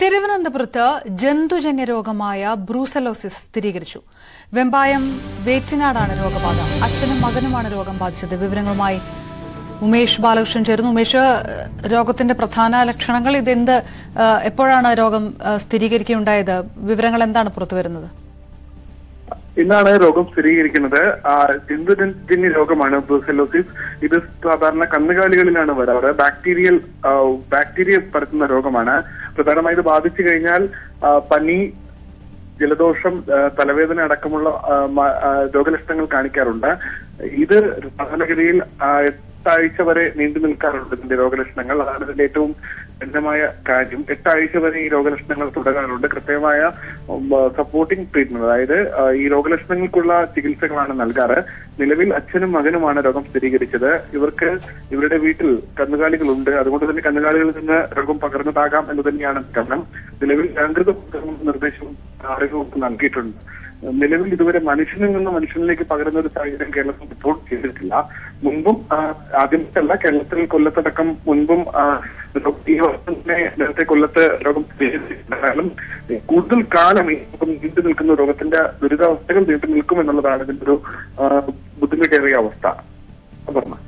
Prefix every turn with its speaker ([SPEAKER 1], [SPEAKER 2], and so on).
[SPEAKER 1] തിരുവനന്തപുരത്ത് ജന്തുജന്യ രോഗമായ ബ്രൂസലോസിസ് സ്ഥിരീകരിച്ചു വെമ്പായം വേറ്റിനാടാണ് രോഗബാധ അച്ഛനും മകനുമാണ് രോഗം ബാധിച്ചത് വിവരങ്ങളുമായി ഉമേഷ് ബാലകൃഷ്ണൻ ചേരുന്നു ഉമേഷ് ഏഹ്, രോഗത്തിന്റെ പ്രധാന ലക്ഷണങ്ങൾ ഇതെന്ത് ഏഹ്, എപ്പോഴാണ് രോഗം ഏഹ്, സ്ഥിരീകരിക്കുകയുണ്ടായത് വിവരങ്ങൾ എന്താണ് പുറത്തുവരുന്നത്
[SPEAKER 2] ഇന്നാണ് രോഗം സ്ഥിരീകരിക്കുന്നത് ആ, ജന്തുജന്യ രോഗമാണ് ബ്രൂസെലോസിസ് ഇത് സാധാരണ കന്നുകാലികളിലാണ് വരാറ് ബാക്ടീരിയൽ ആ, ബാക്ടീരിയ പരത്തുന്ന രോഗമാണ് പ്രധാനമായി ഇത് ബാധിച്ചു കഴിഞ്ഞാൽ ആ, പനി ജലദോഷം ആ, തലവേദന അടക്കമുള്ള ആ, മ- ആ, രോഗലക്ഷണങ്ങൾ കാണിക്കാറുണ്ട് ഇത് സാധാരണഗതിയിൽ ആ, എട്ടാഴ്ച വരെ നീണ്ടു നിൽക്കാറുണ്ട് ഇതിന്റെ രോഗലക്ഷണങ്ങൾ അതാണ് ഇതിന്റെ ഏറ്റവും ഗണ്യമായ കാര്യം എട്ടാഴ്ച വരെ ഈ രോഗലക്ഷണങ്ങൾ തുടരാറുണ്ട് കൃത്യമായ സപ്പോർട്ടിംഗ് ട്രീറ്റ്മെന്റ് അതായത് ആ, ഈ രോഗലക്ഷണങ്ങൾക്കുള്ള ചികിത്സകളാണ് നൽകാറ് നിലവിൽ അച്ഛനും മകനുമാണ് രോഗം സ്ഥിരീകരിച്ചത് ഇവർക്ക് ഇവരുടെ വീട്ടിൽ കന്നുകാലികളുണ്ട് അതുകൊണ്ട് തന്നെ കന്നുകാലികളിൽ നിന്ന് രോഗം പകർന്നതാകാം എന്ന് തന്നെയാണ് കാരണം നിലവിൽ ജാഗ്രത പുലർത്തണമെന്ന നിർദ്ദേശവും ആരോഗ്യവകുപ്പ് നൽകിയിട്ടുണ്ട് നിലവിൽ ഇതുവരെ മനുഷ്യനിൽ നിന്ന് മനുഷ്യനിലേക്ക് പകരുന്ന ഒരു സാഹചര്യം കേരളത്തിൽ റിപ്പോർട്ട് ചെയ്തിട്ടില്ല മുൻപും ആ, ആദ്യമായിട്ടല്ല കേരളത്തിൽ കൊല്ലത്തടക്കം മുൻപും ആ, രോഗം ഈ വർഷം തന്നെ നേരത്തെ കൊല്ലത്ത് രോഗം സ്ഥിരീകരിച്ചിട്ടുണ്ട് കാരണം കൂടുതൽ കാലം ഈ രോഗം നീണ്ടു നിൽക്കുന്ന രോഗത്തിന്റെ ദുരിതാവസ്ഥകൾ നീണ്ടു നിൽക്കും എന്നുള്ളതാണ് ഇതിന്റെ ഒരു ആ, ബുദ്ധിമുട്ടേറിയ അവസ്ഥ അപർണ